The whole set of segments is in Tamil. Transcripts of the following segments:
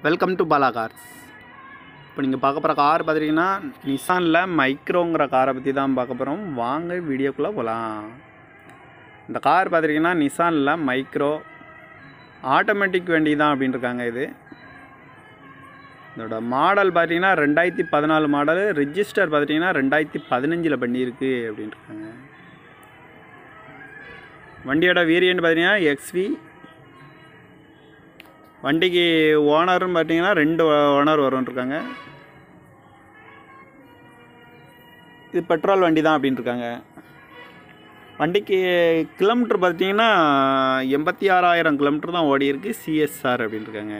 வெல்கம் டு பாலா கார்ஸ் இப்போ நீங்கள் பார்க்க போகிற கார் பார்த்துட்டிங்கன்னா நிசானில் மைக்ரோங்கிற காரை பற்றி தான் பார்க்க போகிறோம் வாங்க வீடியோக்குள்ளே போகலாம் இந்த கார் பார்த்துட்டிங்கன்னா நிசானில் மைக்ரோ ஆட்டோமேட்டிக் வண்டி தான் அப்படின்னு இருக்காங்க இது இதோட மாடல் பார்த்தீங்கன்னா ரெண்டாயிரத்தி பதினாலு மாடல் ரிஜிஸ்டர் பார்த்துட்டிங்கன்னா ரெண்டாயிரத்தி பதினஞ்சில் பண்ணியிருக்கு அப்படின்னு இருக்காங்க வண்டியோட வேரியண்ட் பார்த்தீங்கன்னா எக்ஸ்வி வண்டிக்கு ஓனரும் பார்த்தீங்கன்னா ரெண்டு ஓனர் வரும்னு இருக்காங்க இது பெட்ரோல் வண்டி தான் அப்படின்னு இருக்காங்க வண்டிக்கு கிலோமீட்டர் பார்த்தீங்கன்னா எண்பத்தி ஆறாயிரம் கிலோமீட்டர் தான் ஓடி இருக்கு சிஎஸ்ஆர் அப்படின்னு இருக்காங்க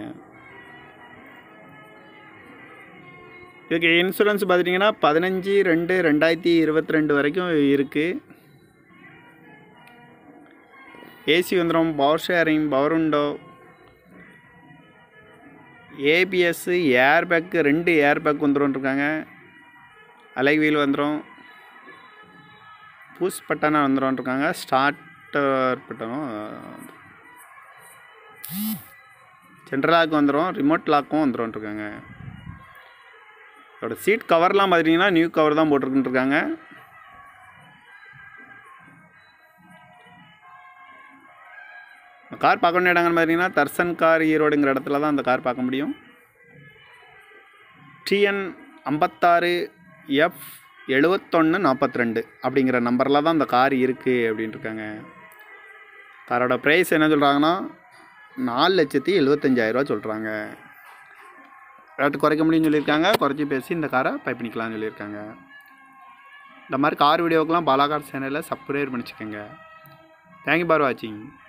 இதுக்கு இன்சூரன்ஸ் பார்த்துட்டிங்கன்னா பதினஞ்சு ரெண்டு ரெண்டாயிரத்தி இருபத்தி ரெண்டு வரைக்கும் இருக்குது ஏசி வந்துடும் power steering power window ABS air bag ரெண்டு ஏர் பேக் வந்துடும் இருக்காங்க அலை வீல் வந்துடும் பூஸ் பட்டனை வந்துடும் இருக்காங்க ஸ்டார்டர் பட்டனும் சென்ட்ரல் லாக் வந்துடும் ரிமோட் லாக்கும் வந்துடும் இருக்காங்க அதோட சீட் கவர்லாம் பார்த்துட்டிங்கன்னா நியூ கவர் தான் போட்டிருக்குன்னு இருக்காங்க கார் பார்க்க வேண்டிய இடங்கள்னு பார்த்தீங்கன்னா தர்சன் கார் ஈரோடுங்கிற இடத்துல தான் அந்த கார் பார்க்க முடியும் டிஎன் ஐம்பத்தாறு எஃப் எழுவத்தொன்று நாற்பத்தி ரெண்டு அப்படிங்கிற நம்பரில் தான் அந்த கார் இருக்குது அப்படின்னு இருக்காங்க காரோட ப்ரைஸ் என்ன சொல்கிறாங்கன்னா நாலு லட்சத்தி எழுபத்தஞ்சாயிரரூவா சொல்கிறாங்க ரேட்டு குறைக்க முடியும்னு சொல்லியிருக்காங்க குறைச்சி பேசி இந்த காரை பை பண்ணிக்கலாம்னு சொல்லியிருக்காங்க இந்த மாதிரி கார் வீடியோக்கெலாம் பாலா கார் சேனலில் சப்ஸ்கிரைப் பண்ணிச்சுக்கோங்க தேங்க்யூ ஃபார் வாட்சிங்